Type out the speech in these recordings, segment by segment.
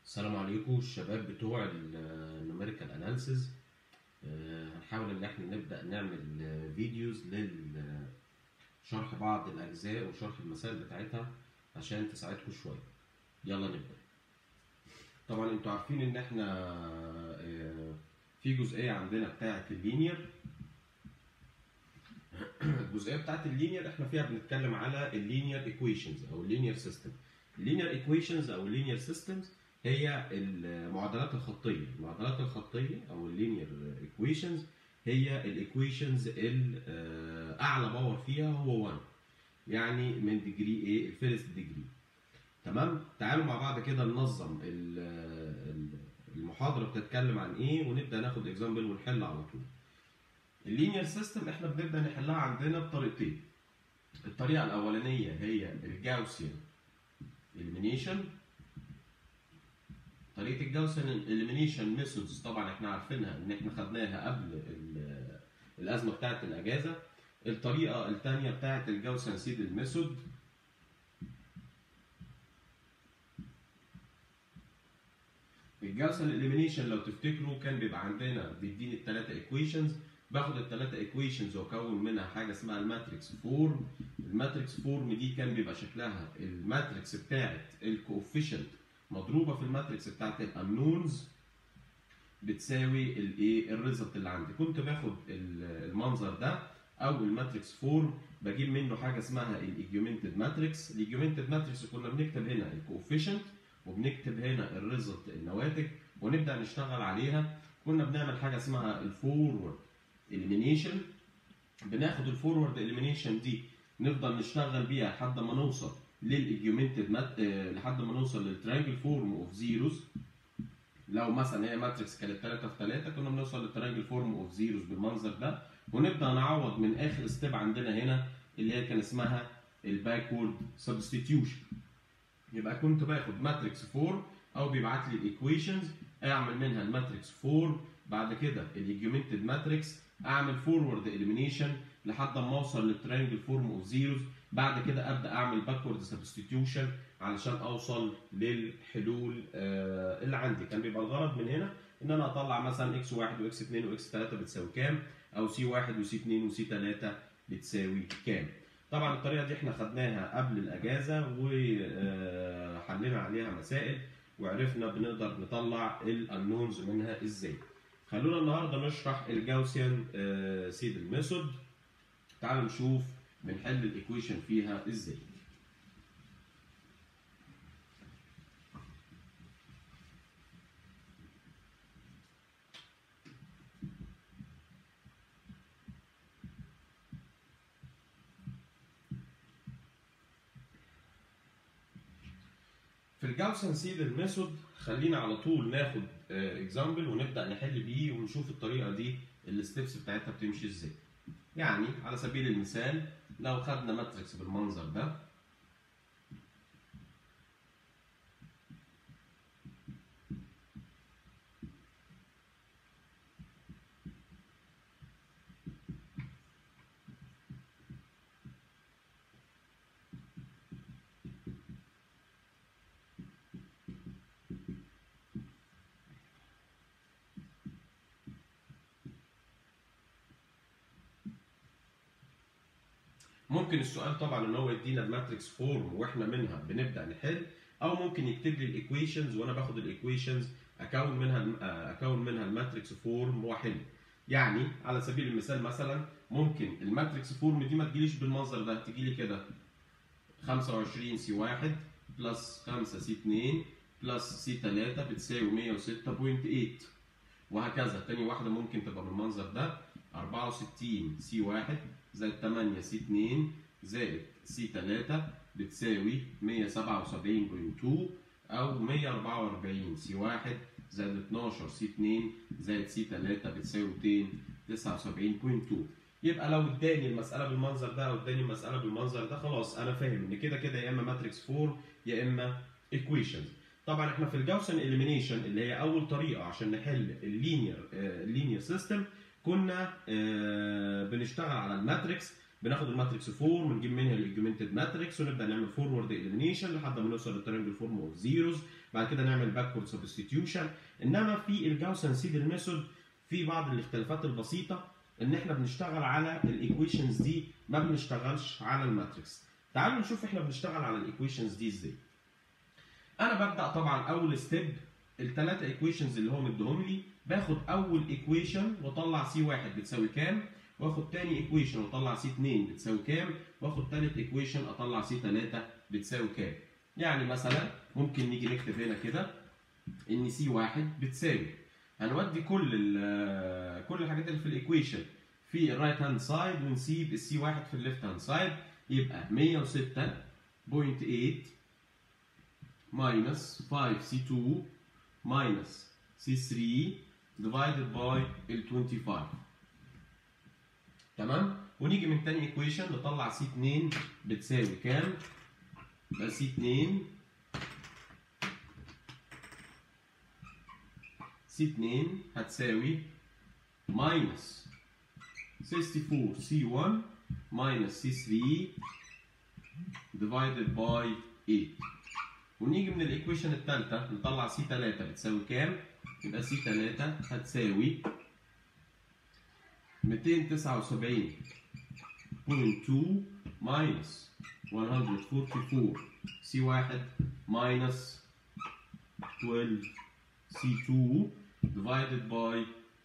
السلام عليكم الشباب بتوع النوميريكال اناليسز هنحاول ان احنا نبدا نعمل آه، فيديوز لشرح بعض الاجزاء وشرح المسائل بتاعتها عشان تساعدكم شويه يلا نبدا طبعا انتوا عارفين ان احنا آه، في جزئيه عندنا بتاعه اللينير الجزئيه بتاعه اللينير احنا فيها بنتكلم على اللينير ايكويشنز او اللينير سيستم اللينير ايكويشنز او اللينير سيستمز هي المعادلات الخطيه المعادلات الخطيه او اللينير ايكويشنز هي الايكويشنز الاعلى باور فيها هو 1 يعني من ديجري ايه الفيرست ديجري تمام تعالوا مع بعض كده ننظم ال- ال- المحاضره بتتكلم عن ايه ونبدا ناخد اكزامبل ونحل على طول اللينير سيستم احنا بنبدا نحلها عندنا بطريقتين الطريقه الاولانيه هي الجاوسيان elimination طريقه الجاوسيان elimination ميثودز طبعا احنا عارفينها ان احنا خدناها قبل ال- الازمه بتاعه الاجازه الطريقه الثانيه بتاعه الجاوسيان سيدل ميثود الجاوسيان elimination لو تفتكروا كان بيبقى عندنا بيديني الثلاثه ايكويشنز باخد الثلاثه ايكويشنز واكون منها حاجه اسمها الماتريكس فورم الماتريكس فورم دي كان بيبقى شكلها الماتريكس بتاعت الكوفيشنت مضروبه في الماتريكس بتاعت الانونز بتساوي الايه الريزلت اللي عندي كنت باخد ال- المنظر ده او الماتريكس فورم بجيب منه حاجه اسمها الايجيومنتد ماتريكس الايجيومنتد ماتريكس كنا بنكتب هنا الكوفيشنت وبنكتب هنا الريزلت النواتج ونبدا نشتغل عليها كنا بنعمل حاجه اسمها الفورورد اليمينيشن بناخد الفورورد اليمينيشن دي نفضل نشتغل بيها لحد ما نوصل للايجيومنتد مات آه، لحد ما نوصل للترينجل فورم اوف زيروز لو مثلا هي ماتريكس كانت 3 في 3 كنا بنوصل للترينجل فورم اوف زيروز بالمنظر ده ونبدا نعوض من اخر ستيب عندنا هنا اللي هي كان اسمها الباكورد سبستيتيوشن يبقى كنت باخد ماتريكس فورم او بيبعت لي الايكويشنز اعمل منها الماتريكس فورم بعد كده الايجيومنتد ماتريكس اعمل فورورد اليمينيشن لحد ما اوصل للترينجل فورم اوف زيروز بعد كده ابدا اعمل باكورد سبستيتيوشن علشان اوصل للحلول آه، اللي عندي كان بيبقى الغرض من هنا ان انا اطلع مثلا اكس 1 واكس 2 واكس 3 بتساوي كام او سي 1 وسي 2 وسي 3 بتساوي كام طبعا الطريقه دي احنا خدناها قبل الاجازه وحلينا عليها مسائل وعرفنا بنقدر نطلع الانونز منها ازاي خلونا النهارده نشرح الجاوسيان سيدل ميثود تعالوا نشوف بنحل الايكويشن فيها ازاي في الجاوسن سيدل ميثود خلينا على طول ناخد اكزامبل ونبدا نحل بيه ونشوف الطريقه دي الستبس بتاعتها بتمشي ازاي يعني على سبيل المثال لو خدنا ماتريكس بالمنظر ده ممكن السؤال طبعا ان هو يدينا الماتريكس فورم واحنا منها بنبدا نحل او ممكن يكتب لي الايكويشنز وانا باخد الايكويشنز اكون منها اكون منها الماتريكس فورم واحل يعني على سبيل المثال مثلا ممكن الماتريكس فورم دي ما تجيليش بالمنظر ده تجي لي كده 25 سي 1 بلس 5 سي 2 بلس سي 3 بتساوي 106.8 وهكذا تاني واحده ممكن تبقى بالمنظر ده 64 سي 1 زائد 8 سي 2 زائد سي 3 بتساوي 177.2 او 144 سي 1 زائد 12 سي 2 زائد سي 3 بتساوي 279.2 يبقى لو اداني المساله بالمنظر ده او اداني المساله بالمنظر ده خلاص انا فاهم ان كده كده يا اما ماتريكس فورم يا اما ايكويشنز طبعا احنا في الجاوسن اليمينيشن اللي هي اول طريقه عشان نحل اللينير اللينير سيستم كنا آه، بنشتغل على الماتريكس بناخد الماتريكس فورم ونجيب منها الاجمنتد ماتريكس ونبدا نعمل فورورد اليمينيشن لحد ما نوصل للترينجل فورم اوف زيروز بعد كده نعمل باكورد سبستيتيوشن انما في الجاوسن سيدل ميثود في بعض الاختلافات البسيطه ان احنا بنشتغل على الايكويشنز دي ما بنشتغلش على الماتريكس تعالوا نشوف احنا بنشتغل على الايكويشنز دي ازاي انا ببدا طبعا اول ستيب الثلاثه ايكويشنز اللي هو مديهم لي باخد اول ايكويشن واطلع سي واحد بتساوي كام واخد تاني ايكويشن واطلع سي 2 بتساوي كام واخد تالت ايكويشن اطلع سي 3 بتساوي كام يعني مثلا ممكن نيجي نكتب هنا كده ان سي واحد بتساوي هنودي كل ال كل الحاجات اللي في الايكويشن في الرايت هاند سايد ونسيب السي واحد في الليفت هاند سايد يبقى 106.8 minus 5c2 minus c3 divided by ال 25 تمام ونيجي من تاني ايكويشن نطلع سي 2 بتساوي كام يبقى سي 2 سي 2 هتساوي minus 64 c1 minus c3 divided by 8 ونيجي من الايكويشن الثالثه نطلع سي 3 بتساوي كام يبقى سي 3 هتساوي 279.2 minus 144 سي 1 minus 12 سي 2 divided by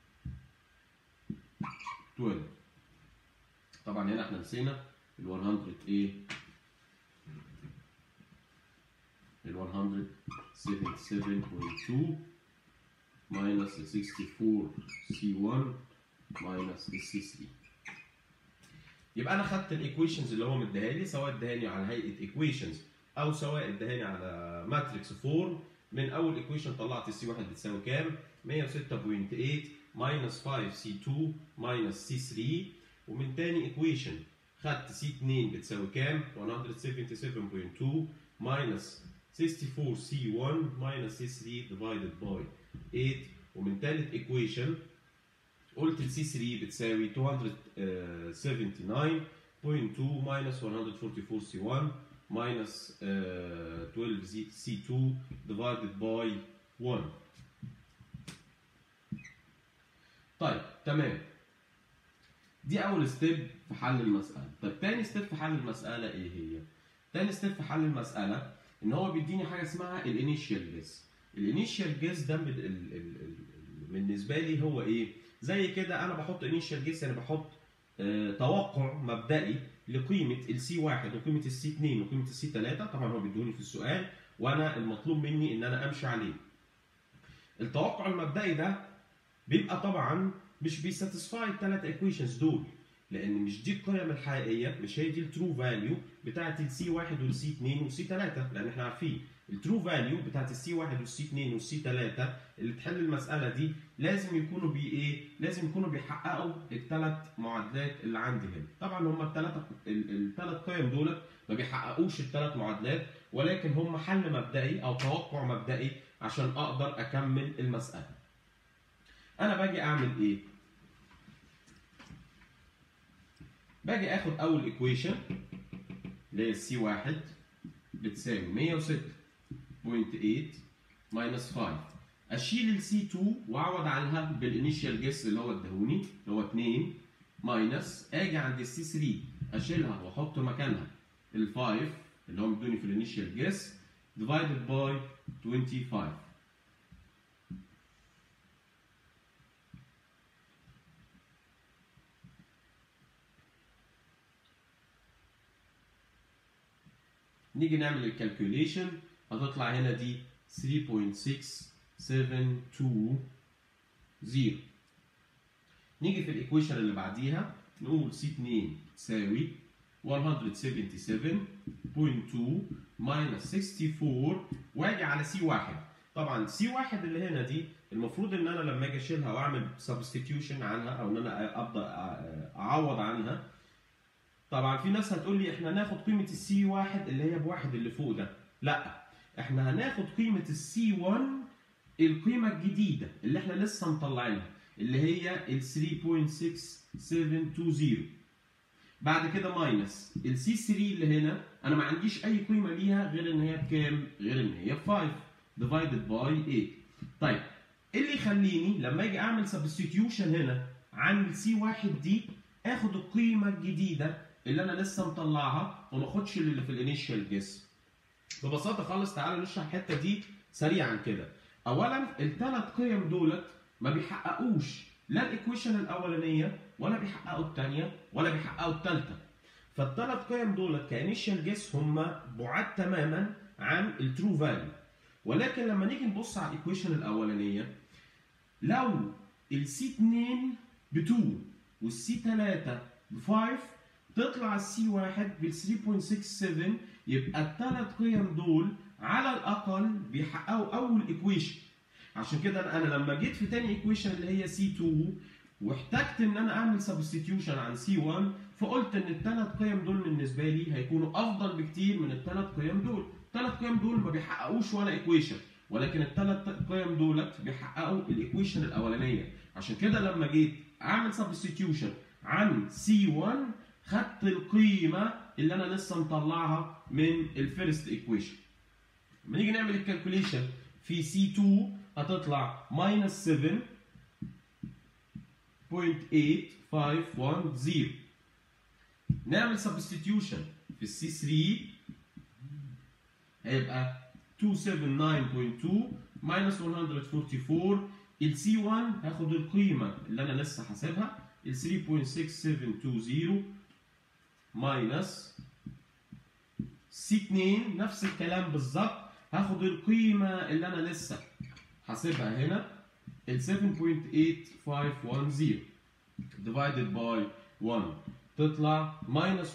12 طبعا هنا احنا نسينا ال 100 ايه ال 177.2 minus ال 64 C1 minus ال C3 يبقى انا خدت الايكويشنز اللي هو مديها لي سواء ادهاني على هيئه ايكويشنز او سواء ادهاني على ماتريكس فورم من اول ايكويشن طلعت السي 1 بتساوي كام 106.8 minus 5 C2 minus C3 ومن تاني ايكويشن خدت سي 2 بتساوي كام 177.2 minus 64 C1 minus C3 divided by 8 ومن تالت equation قلت ال C3 بتساوي 279.2 minus 144 C1 minus uh, 12 C2 divided by 1 طيب تمام دي أول ستيب في حل المسألة طيب تاني ستيب في حل المسألة إيه هي؟ تاني ستيب في حل المسألة ان هو بيديني حاجه اسمها الانيشال جيس الانيشال جيس ده بالنسبه لي هو ايه زي كده انا بحط انيشال جيس يعني بحط آه توقع مبدئي لقيمه السي 1 وقيمه السي 2 وقيمه السي 3 طبعا هو بيدوني في السؤال وانا المطلوب مني ان انا امشي عليه التوقع المبدئي ده بيبقى طبعا مش بيساتسفاي الثلاث ايكويشنز دول لان مش دي القيم الحقيقيه مش هي دي الترو فاليو بتاعت السي 1 والسي 2 والسي 3 لان احنا عارفين الترو فاليو بتاعت السي 1 والسي 2 والسي 3 اللي تحل المساله دي لازم يكونوا بي ايه؟ لازم يكونوا بيحققوا الثلاث معادلات اللي عندي هنا. طبعا هم الثلاثه الثلاث قيم دول ما بيحققوش الثلاث معادلات ولكن هم حل مبدئي او توقع مبدئي عشان اقدر اكمل المساله. انا باجي اعمل ايه؟ باجي اخد اول ايكويشن اللي هي السي 1 بتساوي 106.8 ماينس 5 اشيل السي 2 واعوض عنها بالانيشال جيس اللي هو اداهوني اللي هو 2 ماينس اجي عند السي 3 اشيلها واحط مكانها ال 5 اللي هو مدوني في الانيشال جيس divided by 25 نيجي نعمل الكالكوليشن هتطلع هنا دي 3.6720 نيجي في الايكويشن اللي بعديها نقول سي 2 تساوي 177.2 minus 64 واجي على سي 1 طبعا سي 1 اللي هنا دي المفروض ان انا لما اجي اشيلها واعمل سبستيتيوشن عنها او ان انا ابدا اعوض عنها طبعا في ناس هتقول لي احنا هناخد قيمه السي 1 اللي هي بواحد اللي فوق ده لا احنا هناخد قيمه السي 1 القيمه الجديده اللي احنا لسه مطلعينها اللي هي ال 3.6720 بعد كده ماينس السي 3 اللي هنا انا ما عنديش اي قيمه ليها غير ان هي بكام؟ غير ان هي ب 5 ديفايدد باي 8 طيب ايه اللي يخليني لما اجي اعمل سبستيتيوشن هنا عن السي 1 دي اخد القيمه الجديده اللي انا لسه مطلعها وما اخدش اللي في الانيشال جيس ببساطه خالص تعالوا نشرح الحته دي سريعا كده اولا الثلاث قيم دولت ما بيحققوش لا الايكويشن الاولانيه ولا بيحققوا الثانيه ولا بيحققوا الثالثه فالثلاث قيم دولت كانيشال جيس هم بعاد تماما عن الترو فاليو ولكن لما نيجي نبص على الايكويشن الاولانيه لو السي 2 ب 2 والسي 3 ب 5 تطلع السي 1 بال 3.67 يبقى الثلاث قيم دول على الاقل بيحققوا اول ايكويشن عشان كده انا لما جيت في تاني ايكويشن اللي هي سي 2 واحتجت ان انا اعمل سبستيتيوشن عن سي 1 فقلت ان الثلاث قيم دول بالنسبه لي هيكونوا افضل بكتير من الثلاث قيم دول الثلاث قيم دول ما بيحققوش ولا ايكويشن ولكن الثلاث قيم دولت بيحققوا الايكويشن الاولانيه عشان كده لما جيت اعمل سبستيتيوشن عن سي 1 خدت القيمه اللي انا لسه مطلعها من الفيرست ايكويشن لما نيجي نعمل الكالكوليشن في سي 2 هتطلع ماينس 7.8510 نعمل سبستيتيوشن في السي 3 هيبقى 279.2 ماينس 144 السي 1 هاخد القيمه اللي انا لسه حاسبها ال 3.6720 ماينس سي 2 نفس الكلام بالظبط هاخد القيمه اللي انا لسه حاسبها هنا ال 7.8510 divided by 1 تطلع minus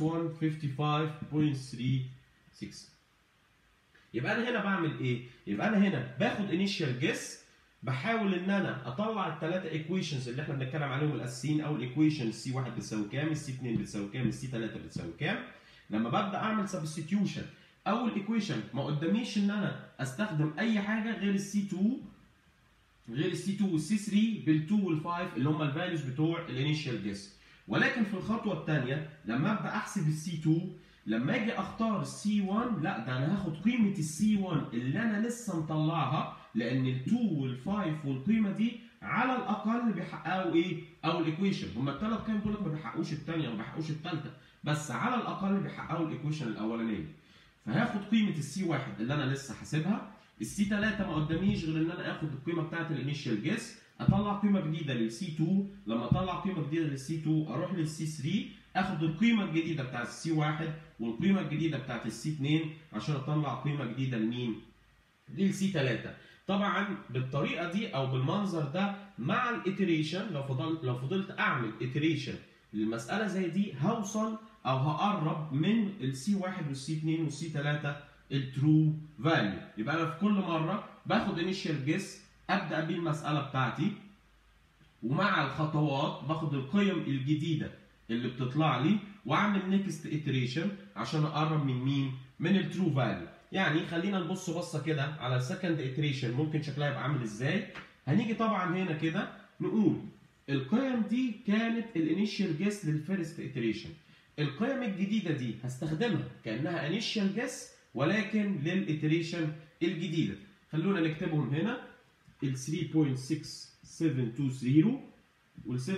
155.36 يبقى انا هنا بعمل ايه؟ يبقى انا هنا باخد initial guess بحاول ان انا اطلع الثلاثه ايكويشنز اللي احنا بنتكلم عليهم الاساسيين او الايكويشن سي 1 بتساوي كام؟ السي 2 بتساوي كام؟ السي 3 بتساوي كام؟ لما ببدا اعمل سبستيتيوشن اول ايكويشن ما قداميش ان انا استخدم اي حاجه غير السي 2 غير السي 2 والسي 3 بال2 وال5 اللي هم الفاليوز بتوع الانيشال جيس ولكن في الخطوه الثانيه لما ابدا احسب السي 2 لما اجي اختار السي 1 لا ده انا هاخد قيمه السي 1 اللي انا لسه مطلعها لان ال2 وال5 والقيمه دي على الاقل بيحققوا ايه؟ او الايكويشن هم الثلاث قيم دول ما بيحققوش الثانيه ما بيحققوش الثالثه بس على الاقل بيحققوا الايكويشن الاولانيه فهاخد قيمه السي 1 اللي انا لسه حاسبها السي 3 ما قداميش غير ان انا اخد القيمه بتاعت الانيشال جيس اطلع قيمه جديده للسي 2 لما اطلع قيمه جديده للسي 2 اروح للسي 3 اخد القيمه الجديده بتاعت السي 1 والقيمه الجديده بتاعت السي 2 عشان اطلع قيمه جديده لمين؟ للسي 3 طبعا بالطريقه دي او بالمنظر ده مع الاتريشن لو فضلت لو فضلت اعمل اتريشن للمساله زي دي هوصل او هقرب من السي 1 والسي 2 والسي 3 الترو فاليو يبقى انا في كل مره باخد انيشال جيس ابدا بيه المساله بتاعتي ومع الخطوات باخد القيم الجديده اللي بتطلع لي واعمل نيكست اتريشن عشان اقرب من مين؟ من الترو فاليو يعني خلينا نبص بصه كده على السكند اتريشن ممكن شكلها يبقى عامل ازاي هنيجي طبعا هنا كده نقول القيم دي كانت الانيشال جيس للفيرست اتريشن القيم الجديده دي هستخدمها كانها انيشال جيس ولكن للاتريشن الجديده خلونا نكتبهم هنا ال 3.6720 وال 7.8510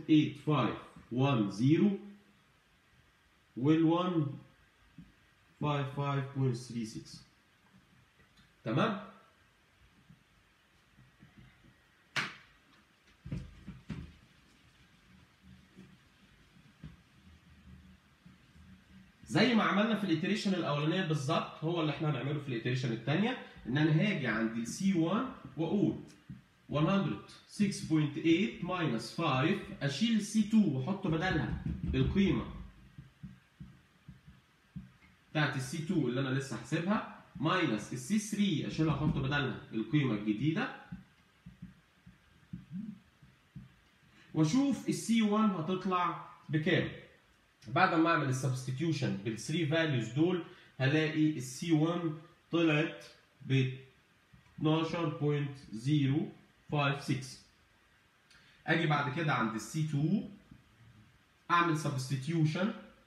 وال 155.36 تمام زي ما عملنا في الاتريشن الاولانيه بالظبط هو اللي احنا هنعمله في الاتريشن الثانيه ان انا هاجي عند السي 1 واقول 106.8 ماينس 5 اشيل السي 2 واحط بدلها القيمه بتاعت السي 2 اللي انا لسه حاسبها ماينس السي 3 اشيلها واحط بدلها القيمه الجديده واشوف السي 1 هتطلع بكام بعد ما اعمل السبستيتيوشن بال 3 فاليوز دول هلاقي السي 1 طلعت ب 12.056 اجي بعد كده عند السي 2 اعمل سبستيتيوشن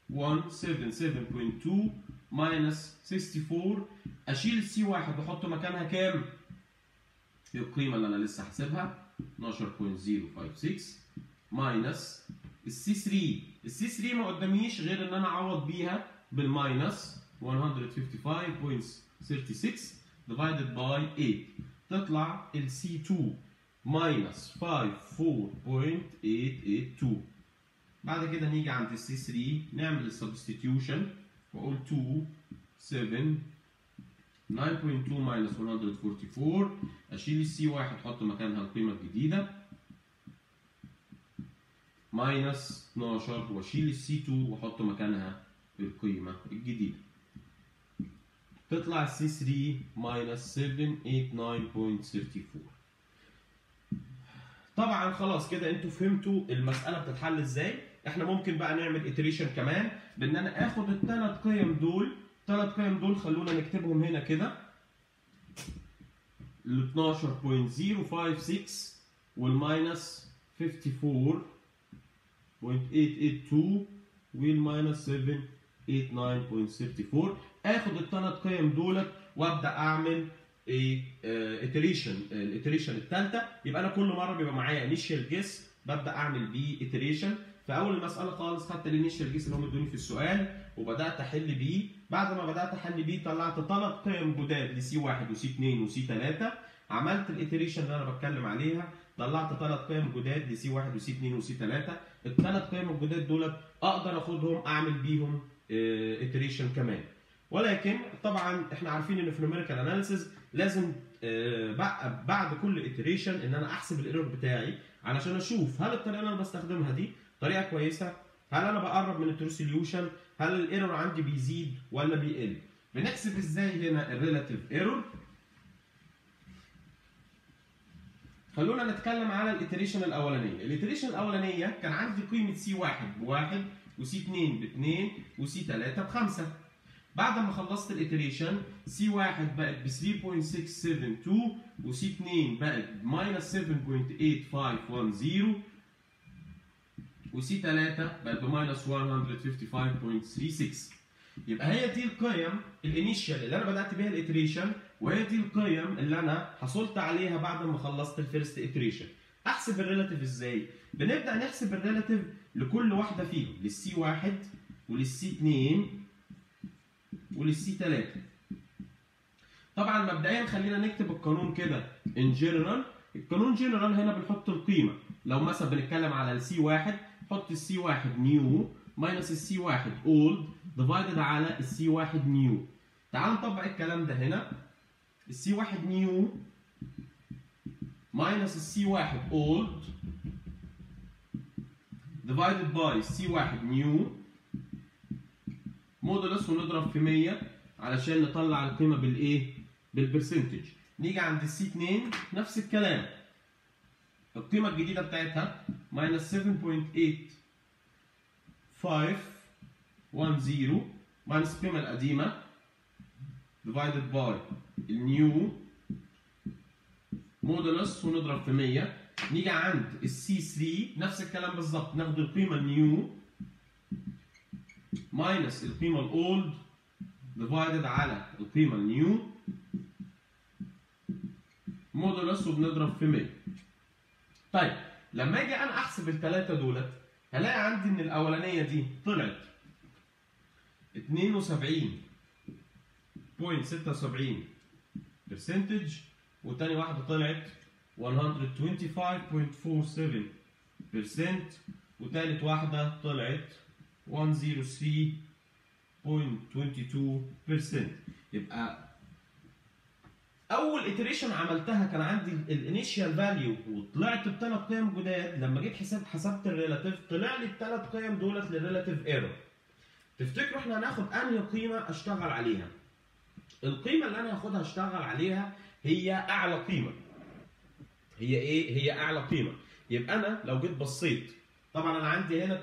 177.2 ماينس 64 اشيل السي واحد واحط مكانها كام؟ القيمه اللي انا لسه حاسبها 12.056 ماينس السي 3 السي 3 ما قداميش غير ان انا اعوض بيها بالماينس 155.36 divided by 8 تطلع السي 2 ماينس 54.882 بعد كده نيجي عند السي 3 نعمل السبستيتيوشن واقول 2 7 9.2 ماينس 144 اشيل السي 1 احط مكانها القيمه الجديده ماينس 12 واشيل السي 2 واحط مكانها القيمه الجديده تطلع السي 3 ماينس 789.34 طبعا خلاص كده انتوا فهمتوا المساله بتتحل ازاي احنا ممكن بقى نعمل اتريشن كمان بان انا اخد الثلاث قيم دول الثلاث قيم دول خلونا نكتبهم هنا كده ال 12.056 والماينس 54.882 والماينس 789.34 اخد الثلاث قيم دولت وابدا اعمل ايه اتريشن الاتريشن الثالثه يبقى انا كل مره بيبقى معايا انيشال جيس ببدا اعمل بيه اتريشن في اول المساله خالص خدت الانيشال جيس اللي هم ادوني في السؤال وبدات احل بيه بعد ما بدات احل بيه طلعت ثلاث قيم جداد لسي 1 وسي 2 وسي 3 عملت الاتريشن اللي انا بتكلم عليها طلعت ثلاث قيم جداد لسي 1 وسي 2 وسي 3 الثلاث قيم الجداد دولت اقدر اخدهم اعمل بيهم اتريشن كمان ولكن طبعا احنا عارفين ان في نوميريكال اناليسيز لازم بعد كل اتريشن ان انا احسب الايرور بتاعي علشان اشوف هل الطريقه اللي انا بستخدمها دي طريقه كويسه هل انا بقرب من الترو سوليوشن هل الايرور عندي بيزيد ولا بيقل بنحسب ازاي هنا الريلاتيف ايرور خلونا نتكلم على الاتريشن الاولانيه الاتريشن الاولانيه كان عندي قيمه سي 1 بواحد وسي 2 باثنين وسي 3 بخمسه بعد ما خلصت الاتريشن سي 1 بقت ب 3.672 وسي 2 بقت ماينس 7.8510 وسي 3 بقت بماينس 155.36 يبقى هي دي القيم الانيشال اللي انا بدات بيها الاتريشن وهي دي القيم اللي انا حصلت عليها بعد ما خلصت الفيرست اتريشن احسب الريلاتيف ازاي بنبدا نحسب الريلاتيف لكل واحده فيهم للسي 1 وللسي 2 وللسي 3 طبعا مبدئيا خلينا نكتب القانون كده ان جنرال القانون جنرال هنا بنحط القيمه لو مثلا بنتكلم على السي 1 حط السي 1 نيو ماينس السي 1 اولد ديفايدد على السي 1 نيو تعال نطبق الكلام ده هنا السي 1 نيو ماينس السي 1 اولد ديفايدد باي السي 1 نيو مودولس ونضرب في 100 علشان نطلع القيمه بالايه؟ بالبرسنتج نيجي عند السي 2 نفس الكلام القيمه الجديده بتاعتها ماينس 7.8510 ماينس القيمه القديمه divided by النيو مودولس ونضرب في 100 نيجي عند السي 3 نفس الكلام بالظبط ناخد القيمه النيو ماينس القيمه الاولد ديفايدد على القيمه النيو مودولس وبنضرب في 100 طيب لما اجي انا احسب الثلاثه دولت هلاقي عندي ان الاولانيه دي طلعت 72.76 برسنتج والتاني واحده طلعت 125.47 وتالت واحده طلعت 103.22% يبقى اول اتريشن عملتها كان عندي الانيشال فاليو وطلعت بثلاث قيم جداد لما جيت حساب حسبت الريلاتيف طلع لي الثلاث قيم دولت للريلاتيف ايرور تفتكروا احنا هناخد انهي قيمه اشتغل عليها القيمه اللي انا هاخدها اشتغل عليها هي اعلى قيمه هي ايه هي اعلى قيمه يبقى انا لو جيت بصيت طبعا انا عندي هنا 72%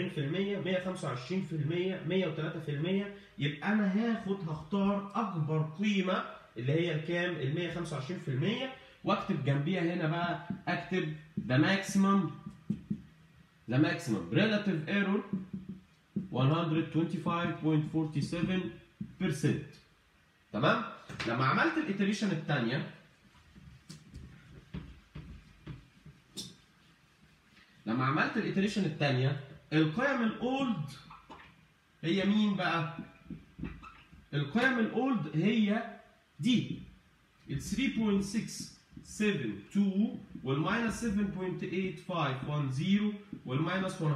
125% 103% يبقى انا هاخد هختار اكبر قيمه اللي هي الكام ال 125% واكتب جنبيها هنا بقى اكتب ذا ماكسيمم ذا ماكسيمم ريلاتيف ايرور 100% 125.47% تمام لما عملت الاتريشن الثانيه لما عملت الاتريشن الثانيه القيم الاولد هي مين بقى القيم الاولد هي دي ال 3.672 والماينس 7.8510 والماينس 155.36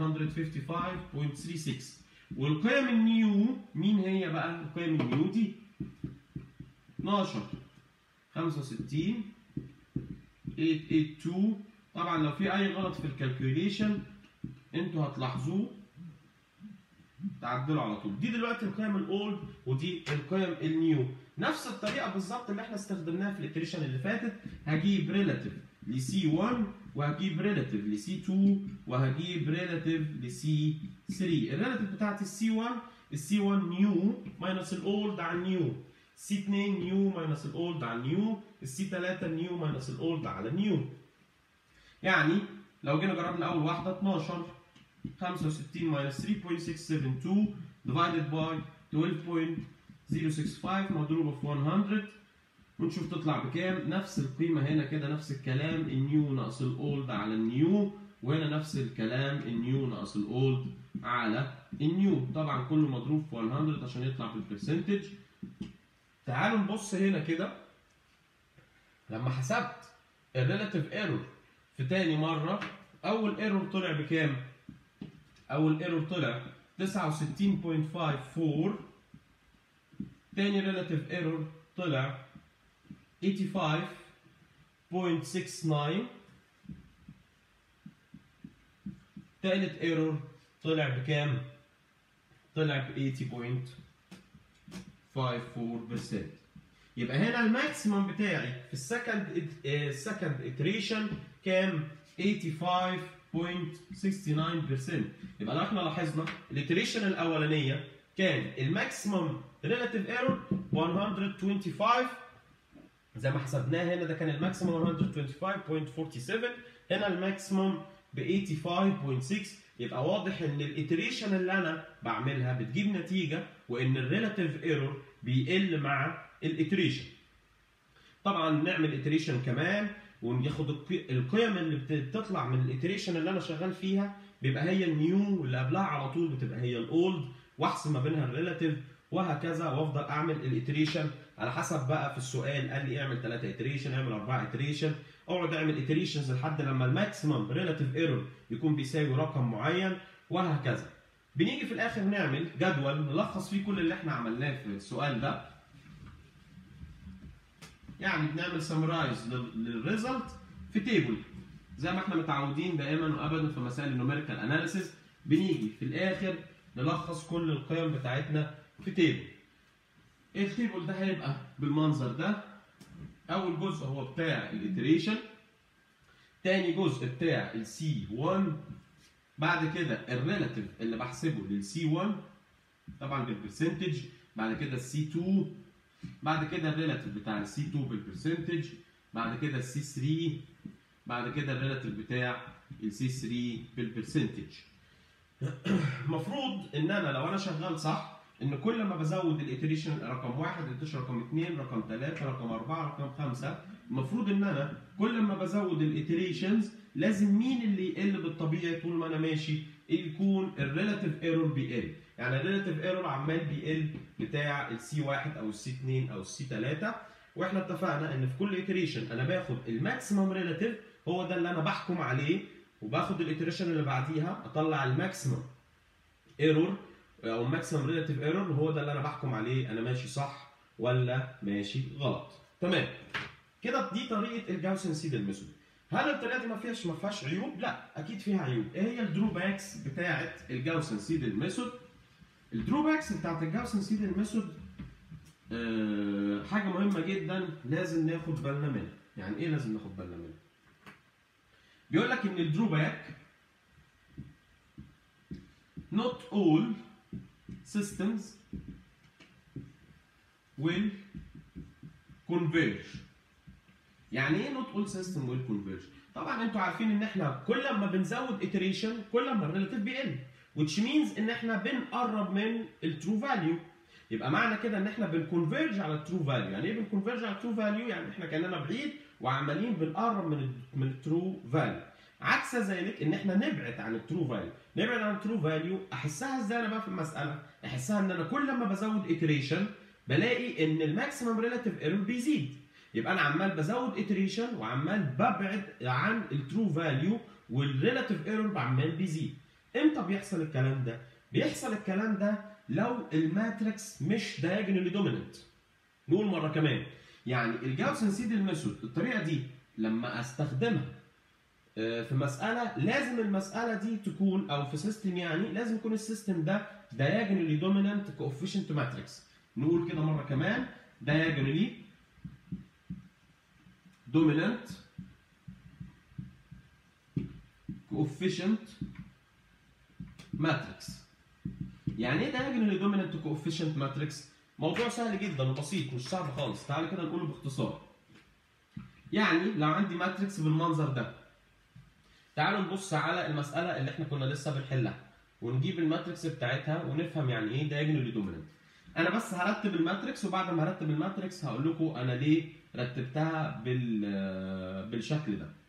والقيم النيو مين هي بقى القيم النيو دي 12 65 882 طبعا لو في اي غلط في الكالكوليشن انتوا هتلاحظوه تعدلوا على طول دي دلوقتي القيم الاولد ودي القيم النيو نفس الطريقه بالظبط اللي احنا استخدمناها في الاتريشن اللي فاتت هجيب ريلاتيف لسي 1 وهجيب ريلاتيف لسي 2 وهجيب ريلاتيف لسي 3 الريلاتيف بتاعت السي 1 السي 1 نيو ماينس الاولد على النيو سي 2 نيو ماينس الاولد على النيو السي 3 نيو ماينس الاولد على النيو يعني لو جينا جربنا اول واحده 12 65 minus 3.672 divided by 12.065 مضروبة في 100 ونشوف تطلع بكام نفس القيمة هنا كده نفس الكلام النيو ناقص الاولد على النيو وهنا نفس الكلام النيو ناقص الاولد على النيو طبعا كله مضروب في 100 عشان يطلع بالبرسنتج تعالوا نبص هنا كده لما حسبت الريلاتيف ايرور في تاني مرة أول ايرور طلع بكام؟ اول ايرور طلع 69.54 تاني ريلاتيف ايرور طلع 85.69 تالت ايرور طلع بكام؟ طلع ب 80.54% يبقى هنا الماكسيمم بتاعي في السكند السكند اتريشن كام؟ 85 0.69% يبقى لو احنا لاحظنا الاتريشن الاولانيه كان الماكسيمم ريلاتيف ايرور 125 زي ما حسبناه هنا ده كان الماكسيمم 125.47 هنا الماكسيمم ب 85.6 يبقى واضح ان الاتريشن اللي انا بعملها بتجيب نتيجه وان الريلاتيف ايرور بيقل مع الاتريشن طبعا نعمل اتريشن كمان وناخد القيم اللي بتطلع من الاتريشن اللي انا شغال فيها بيبقى هي النيو واللي قبلها على طول بتبقى هي الاولد واحسب ما بينها الريلاتيف وهكذا وافضل اعمل الاتريشن على حسب بقى في السؤال قال لي اعمل 3 اتريشن اعمل 4 اتريشن اقعد اعمل اتريشنز لحد لما الماكسيمم ريلاتيف ايرور يكون بيساوي رقم معين وهكذا بنيجي في الاخر نعمل جدول نلخص فيه كل اللي احنا عملناه في السؤال ده يعني بنعمل سمرايز للريزلت في تيبل زي ما احنا متعودين دائما وابدا في مسائل النوميريكال اناليسيس بنيجي في الاخر نلخص كل القيم بتاعتنا في تيبل التيبل ده هيبقى بالمنظر ده اول جزء هو بتاع الاتريشن تاني جزء بتاع السي 1 بعد كده الريلاتيف اللي بحسبه للسي 1 طبعا بالبرسنتج بعد كده السي 2 بعد كده الريلاتيف بتاع السي 2 بالبرسنتج بعد كده السي 3 بعد كده الريلاتيف بتاع السي 3 بالبرسنتج المفروض ان انا لو انا شغال صح ان كل ما بزود الاتريشن رقم واحد الاتريشن رقم اثنين رقم ثلاثه رقم اربعه رقم خمسه المفروض ان انا كل ما بزود الاتريشنز لازم مين اللي يقل بالطبيعي طول ما انا ماشي يكون الريلاتيف ايرور بيقل يعني الريلاتيف ايرور عمال بيقل بتاع السي 1 او السي 2 او السي 3 واحنا اتفقنا ان في كل اتريشن انا باخد الماكسيمم ريلاتيف هو ده اللي انا بحكم عليه وباخد الاتريشن اللي بعديها اطلع الماكسيمم ايرور او ماكسيمم ريلاتيف ايرور هو ده اللي انا بحكم عليه انا ماشي صح ولا ماشي غلط تمام كده دي طريقه الجاوسن سيدل ميثود هل الطريقه دي ما فيهاش ما فيهاش عيوب؟ لا اكيد فيها عيوب، ايه هي الدروباكس بتاعه الجاوسن سيدل ميثود؟ الدروباكس بتاعه الجاوسن سيدل ميثود أه حاجه مهمه جدا لازم ناخد بالنا منها، يعني ايه لازم ناخد بالنا منها؟ بيقول لك ان الدروباك not all systems will converge يعني ايه نوت اول سيستم ويل كونفيرج؟ طبعا انتوا عارفين ان احنا كل ما بنزود iteration كل ما الريلاتيف بيقل which means ان احنا بنقرب من الترو فاليو يبقى معنى كده ان احنا بنكونفيرج على الترو فاليو يعني ايه بنكونفيرج على الترو فاليو يعني احنا كاننا بعيد وعمالين بنقرب من ال من الترو فاليو عكس ذلك ان احنا نبعد عن الترو فاليو نبعد عن الترو فاليو احسها ازاي انا بقى في المساله احسها ان انا كل ما بزود iteration بلاقي ان الماكسيمم ريلاتيف ايرور بيزيد يبقى انا عمال بزود iteration وعمال ببعد عن الترو فاليو والريلاتيف ايرور عمال بيزيد امتى بيحصل الكلام ده بيحصل الكلام ده لو الماتريكس مش diagonally dominant نقول مره كمان يعني الجاوسن سيدل ميثود الطريقه دي لما استخدمها آه، في مساله لازم المساله دي تكون او في سيستم يعني لازم يكون السيستم ده diagonally dominant coefficient matrix نقول كده مره كمان diagonally dominant coefficient matrix يعني ايه diagonally dominant coefficient matrix موضوع سهل جدا وبسيط مش صعب خالص تعالى كده نقوله باختصار يعني لو عندي ماتريكس بالمنظر ده تعالوا نبص على المسألة اللي احنا كنا لسه بنحلها ونجيب الماتريكس بتاعتها ونفهم يعني ايه diagonally dominant انا بس هرتب الماتريكس وبعد ما هرتب الماتريكس هقول لكم انا ليه رتبتها بال بالشكل ده